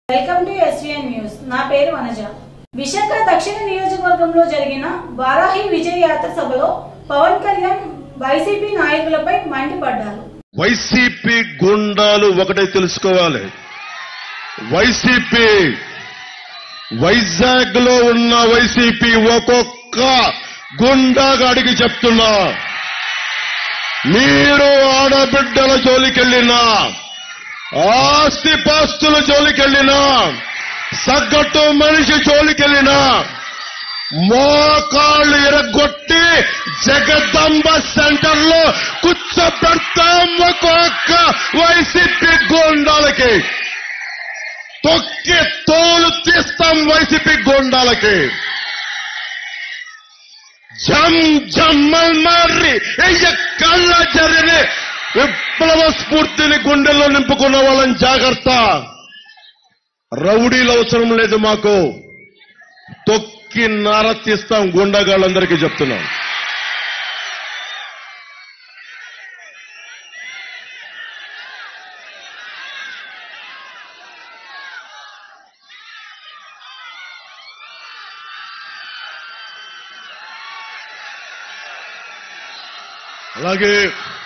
welcome to SVN news నా పేరు వనజ విశాఖ దక్షిణ నియోజకవర్గంలో జరిగిన వారాహి విజయ యాత్ర సభలో పవన్ కళ్యాణ్ వైసీపీ నాయకులపై మండిపడ్డారు వైసీపీ గుండాలు ఒకటే తెలుసుకోవాలి వైసీపీ వైజాగ్ లో ఉన్న వైసీపీ ఒక్కొక్క గుండాగాడికి చెప్తున్నా మీరు ఆడబిడ్డల జోలికెళ్ళినా ఆస్తిపాస్తుల జోలికెళ్ళినా సగ్గట్టు మనిషి జోలికెళ్ళినా మోకాళ్ళు ఎరగొట్టి జగదంబ సెంటర్ లో కూర్చోబెడతాం ఒక్కొక్క వైసీపీ గోండాలకి తొక్కి తోలు తీస్తాం వైసీపీ గోండాలకి జం జమ్మల్ మార్రి ఎయ్య కళ్ళ జరిగిన విప్లవ స్ఫూర్తిని గుండెల్లో నింపుకున్న వాళ్ళని జాగ్రత్త రౌడీలు అవసరం లేదు మాకు తొక్కి నార తీస్తాం గుండగాళ్ళందరికీ చెప్తున్నాం అలాగే